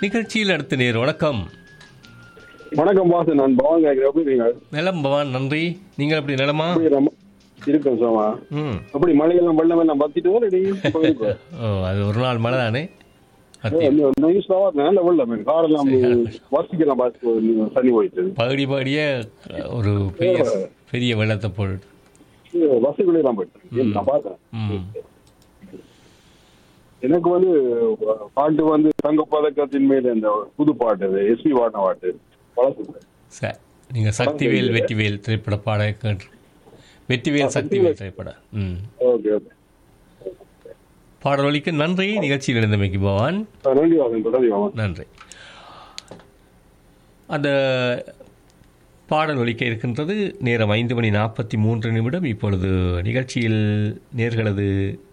நிகழ்ச்சியில் அடுத்த நேர் வணக்கம் வணக்கம் பாஸ் நான் பவன் கேட்கிறேன் எப்படி இருக்கீங்க நலம் பவான் நன்றி நீங்கள் எப்படி நலமா எப்படி நம்ம இருக்கோம் சோமா ம் அப்படி மழையெல்லாம் வெள்ளம் எல்லாம் பத்திட்டு ரெடி போயிருக்கோம் ஓ அது ஒரு நாள் மழை தானே அத்தி நியூஸ் நல்ல வெள்ளம் காரெல்லாம் வசிக்கலாம் பாஸ் தண்ணி போயிட்டு பகுடி பகுடிய ஒரு பெரிய பெரிய வெள்ளத்தை போட்டு வசதிகளெல்லாம் போயிட்டு நான் பார்த்தேன் ம் எனக்கு வந்து பாட்டு வந்து தங்க பதக்கத்தின் மேல இந்த புது பாட்டு இது எஸ்பி பாடின பாட்டு பழசு சரி நீங்கள் சக்திவேல் வெற்றிவேல் திரைப்பட பாட கேட்டு வெற்றிவேல் சக்திவேல் திரைப்படம் ம் ஓகே ஓகே பாடலொலிக்கு நன்றி நிகழ்ச்சியில் இருந்தமைக்கு பவான் நன்றி வாசன் தொடர்ந்து வாங்க நன்றி அந்த பாடல் ஒலிக்க இருக்கின்றது நேரம் ஐந்து மணி நாற்பத்தி மூன்று நிமிடம் இப்பொழுது நிகழ்ச்சியில் நேர்களது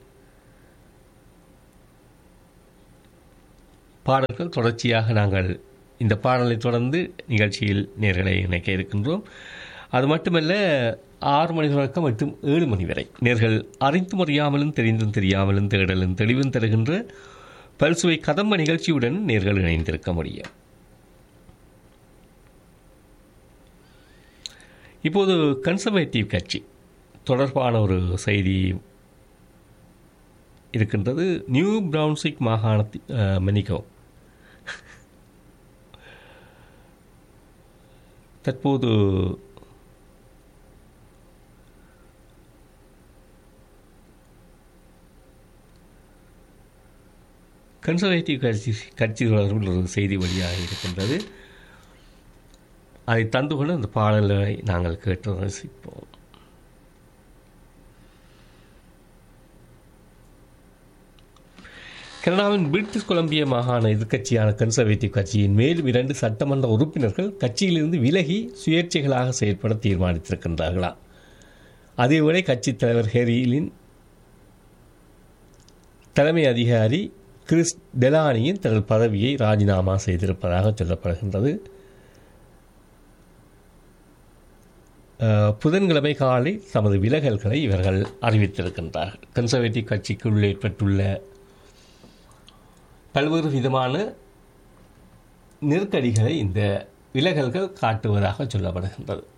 பாடல்கள் தொடர்ச்சியாக நாங்கள் இந்த பாடலை தொடர்ந்து நிகழ்ச்சியில் நேர்களை இணைக்க இருக்கின்றோம் அது மட்டுமல்ல ஆறு மணி தொடக்கம் மற்றும் ஏழு மணி வரை நேர்கள் அறிந்தும் அறியாமலும் தெரிந்தும் தெரியாமலும் தேடலும் தெளிவும் தருகின்ற பல்சுவை கதம்ப நிகழ்ச்சியுடன் நேர்கள் இணைந்திருக்க முடியும் இப்போது கன்சர்வேட்டிவ் கட்சி தொடர்பான ஒரு செய்தி இருக்கின்றது நியூ பிரவுன்சிக் மாகாணத்தில் மன்னிக்கோ தற்போது கன்சர்வேட்டிவ் கட்சி கட்சி தொடர்பில் ஒரு செய்தி வழியாக இருக்கின்றது அதை தந்து கொண்டு அந்த பாடலை நாங்கள் கேட்டு ரசிப்போம் கனடாவின் பிரிட்டிஷ் கொலம்பியா மாகாண எதிர்க்கட்சியான கன்சர்வேட்டிவ் கட்சியின் மேலும் இரண்டு சட்டமன்ற உறுப்பினர்கள் கட்சியிலிருந்து விலகி சுயேட்சைகளாக செயற்பட தீர்மானித்திருக்கின்றார்களாம் அதேவேளை கட்சித் தலைவர் ஹெரிலின் தலைமை அதிகாரி கிறிஸ் டெலானியின் தனது பதவியை ராஜினாமா செய்திருப்பதாக சொல்லப்படுகின்றது புதன்கிழமை காலை தமது விலகல்களை இவர்கள் அறிவித்திருக்கின்றார்கள் கன்சர்வேட்டிவ் கட்சிக்குள் ஏற்பட்டுள்ள பல்வேறு விதமான நெருக்கடிகளை இந்த விலகல்கள் காட்டுவதாக சொல்லப்படுகின்றது